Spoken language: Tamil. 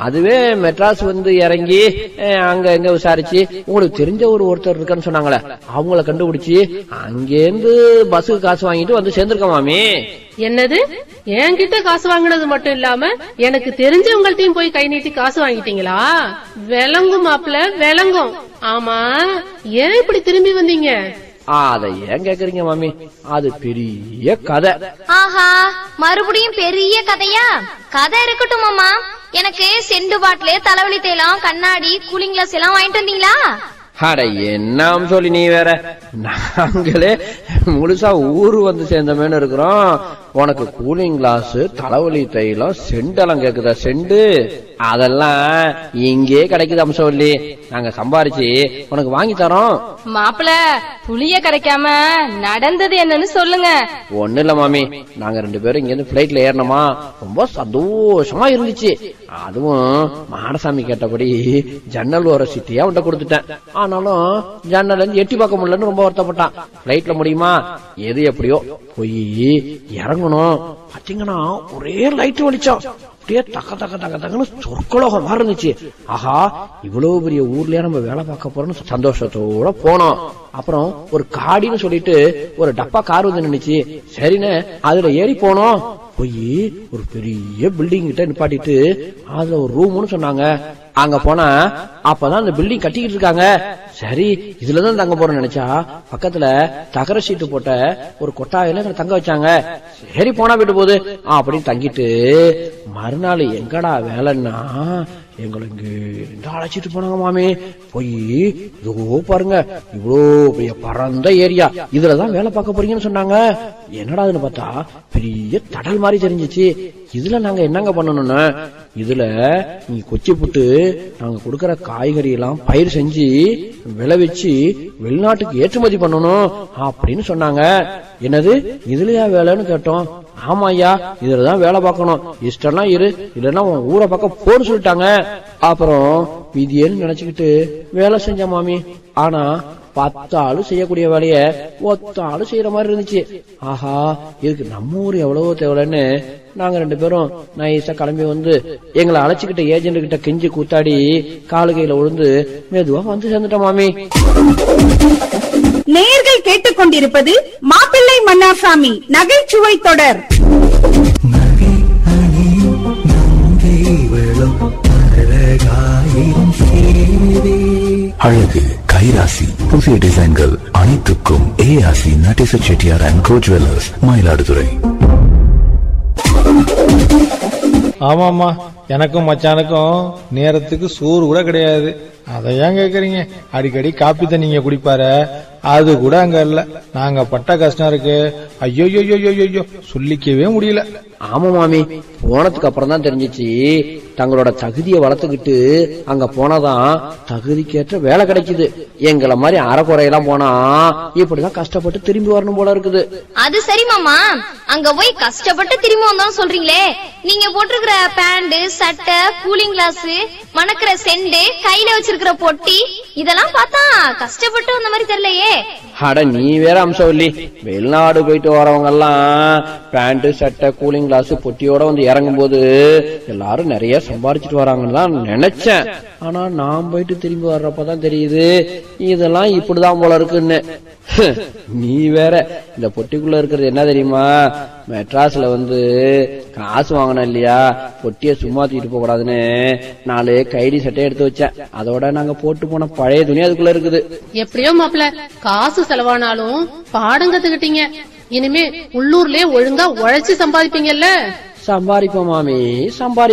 அதுவே மெட்ராஸ் வந்து இறங்கி அஹ், அங்க எங்க விசாரிச்சு உங்களுக்கு தெரிஞ்ச ஒரு ஒருத்தர் இருக்கான்னு சொன்னாங்களே அவங்கள கண்டுபிடிச்சு அங்கேருந்து பஸ்ஸுக்கு காசு வாங்கிட்டு வந்து சேர்ந்திருக்க மாமி என்னது என்கிட்ட காசு வாங்கினது மட்டும் இல்லாம எனக்கு தெரிஞ்சவங்கள்ட்டயும் போய் கை நீட்டி காசு வாங்கிட்டீங்களா விளங்கும் மாப்பிள விளங்கும் ஆமா ஏன் இப்படி திரும்பி வந்தீங்க அதை ஏன் கேக்குறீங்க மாமி அது பெரிய கதை ஆஹா மறுபடியும் பெரிய கதையா கதை இருக்கட்டும் மாமா எனக்கு செண்டு பாட்டிலு தலைவலி தைலம் கண்ணாடி கூலிங் கிளாஸ் எல்லாம் வாங்கிட்டு வந்தீங்களா அட என்ன சொல்லி நீ வேற நாங்களே முழுசா ஊரு வந்து சேர்ந்தமேனு இருக்கிறோம் உனக்கு கூலிங் கிளாஸ் தலைவலி தைலம் செண்டெல்லாம் கேக்குதா செண்டு அதெல்லாம் இங்கே கிடைக்குது அம்சவல்லி நாங்க சம்பாரிச்சு உனக்கு வாங்கி தரோம் மாப்பிள புளிய கரைக்காம நடந்தது என்னன்னு சொல்லுங்க ஒண்ணு இல்ல மாமி நாங்க ரெண்டு பேரும் இங்க இருந்து பிளைட்ல ஏறினோமா ரொம்ப சந்தோஷமா இருந்துச்சு அதுவும் மாடசாமி கேட்டபடி ஜன்னல் ஓர சிட்டியா உண்ட கொடுத்துட்டேன் ஆனாலும் ஜன்னல் இருந்து எட்டி பார்க்க முடியலன்னு ரொம்ப வருத்தப்பட்டான் பிளைட்ல முடியுமா எது எப்படியோ போய் இறங்கணும் பாத்தீங்கன்னா ஒரே லைட் வெளிச்சம் அப்படியே தக்க தக்க தக்க தக்கன்னு சொற்கலோகம் மாதிரி இருந்துச்சு ஆஹா இவ்வளவு பெரிய ஊர்லயே நம்ம வேலை பார்க்க போறோம்னு சந்தோஷத்தோட போனோம் அப்புறம் ஒரு காடின்னு சொல்லிட்டு ஒரு டப்பா கார் வந்து நின்னுச்சு சரின்னு அதுல ஏறி போனோம் போய் ஒரு பெரிய பில்டிங் கிட்ட நிப்பாட்டிட்டு அதுல ஒரு ரூம்னு சொன்னாங்க அங்க போனா அப்பதான் அந்த பில்டிங் கட்டிக்கிட்டு இருக்காங்க சரி இதுலதான் தங்க போறோம்னு நினைச்சா பக்கத்துல தகர சீட்டு போட்ட ஒரு கொட்டாயில எங்களை தங்க வச்சாங்க சரி போனா விட்டு போகுது அப்படின்னு தங்கிட்டு மறுநாள் எங்கடா வேலைன்னா எங்களை இங்க இருந்து அழைச்சிட்டு போனாங்க மாமி போய் இதோ பாருங்க இவ்வளோ பெரிய பரந்த ஏரியா இதுலதான் வேலை பார்க்க போறீங்கன்னு சொன்னாங்க என்னடாதுன்னு பார்த்தா பெரிய தடல் மாதிரி தெரிஞ்சிச்சு இதுல நாங்க என்னங்க பண்ணணும்னு இதுல நீ கொச்சி புட்டு நாங்க கொடுக்கற காய்கறி எல்லாம் பயிர் செஞ்சு விளைவிச்சு வெளிநாட்டுக்கு ஏற்றுமதி பண்ணணும் அப்படின்னு சொன்னாங்க என்னது இதுலயா வேலைன்னு கேட்டோம் ஆமா ஐயா இதுலதான் வேலை பார்க்கணும் இஷ்டம்லாம் இரு இல்லைன்னா உன் ஊரை பக்கம் போன்னு சொல்லிட்டாங்க அப்புறம் விதியன்னு நினைச்சுக்கிட்டு வேலை செஞ்ச மாமி ஆனா பத்து ஆளு செய்யக்கூடிய வேலைய ஒத்த ஆளு செய்யற மாதிரி இருந்துச்சு ஆஹா இதுக்கு நம்ம ஊர் எவ்வளவோ தேவைன்னு நாங்க ரெண்டு பேரும் நைஸா கிளம்பி வந்து எங்களை அழைச்சுக்கிட்ட ஏஜென்ட் கிட்ட கெஞ்சி கூத்தாடி காலு கையில விழுந்து மெதுவா வந்து சேர்ந்துட்டோம் மாமி நேயர்கள் கேட்டுக்கொண்டிருப்பது மாப்பிள்ளை மன்னாசாமி நகைச்சுவை தொடர் நகை அணியும் நங்கை வெளும் அழகாயிரம் சேரே அழகு கைராசி புதிய டிசைன்கள் அனைத்துக்கும் ஏஆசி Natesa Chettiar and co jewellers Mayiladuthurai ஆமாமா எனக்கும் மச்சானுக்கும் நேரத்துக்கு சோறு கூட கிடையாது அதை ஏன் கேக்குறீங்க அடிக்கடி காப்பி தண்ணிங்க குடிப்பாரு அது கூட அங்க இல்ல நாங்க பட்ட கஷ்டம் இருக்கு ஐயோ ஐயோ சொல்லிக்கவே முடியல ஆமா மாமி போனதுக்கு அப்புறம் தான் தெரிஞ்சிச்சு தங்களோட தகுதியை வளர்த்துக்கிட்டு அங்க போனாதான் தகுதிக்கேற்ற வேலை கிடைக்குது எங்களை மாதிரி அறக்குறையெல்லாம் போனா இப்படிதான் கஷ்டப்பட்டு திரும்பி வரணும் போல இருக்குது அது சரி மாமா அங்க போய் கஷ்டப்பட்டு திரும்பி வந்தோம் சொல்றீங்களே நீங்க போட்டிருக்கிற பேண்ட் சட்டை கூலிங் கிளாஸ் மணக்கிற செண்டு கையில வச்சிருக்கிற பொட்டி இதெல்லாம் பார்த்தா கஷ்டப்பட்டு வந்த மாதிரி தெரியலையே அட நீ வேற அம்சவல்லி வெளிநாடு போயிட்டு வரவங்க எல்லாம் பேண்ட் சட்டை கூலிங் கிளாஸ் பொட்டியோட வந்து இறங்கும் போது எல்லாரும் நிறைய சம்பாரிச்சிட்டு வராங்கன்னு தான் நினைச்சேன் ஆனா நான் போயிட்டு திரும்பி வர்றப்பதான் தெரியுது இதெல்லாம் இப்படிதான் போல இருக்குன்னு நீ வேற இந்த பொட்டிக்குள்ள இருக்கிறது என்ன தெரியுமா மெட்ராஸ்ல வந்து காசு வாங்கணும் இல்லையா பொட்டிய சும்மா தூக்கிட்டு போக கூடாதுன்னு நாலு கைடி சட்டை எடுத்து வச்சேன் அதோட நாங்க போட்டு போன பழைய துணி அதுக்குள்ள இருக்குது எப்படியோ மாப்பிள காசு செலவானாலும் பாடம் கத்துக்கிட்டீங்க இனிமே உள்ளூர்லயே ஒழுங்கா உழைச்சு சம்பாதிப்பீங்கல்ல சம்பாதிப்போம் மாமி சம்பாதி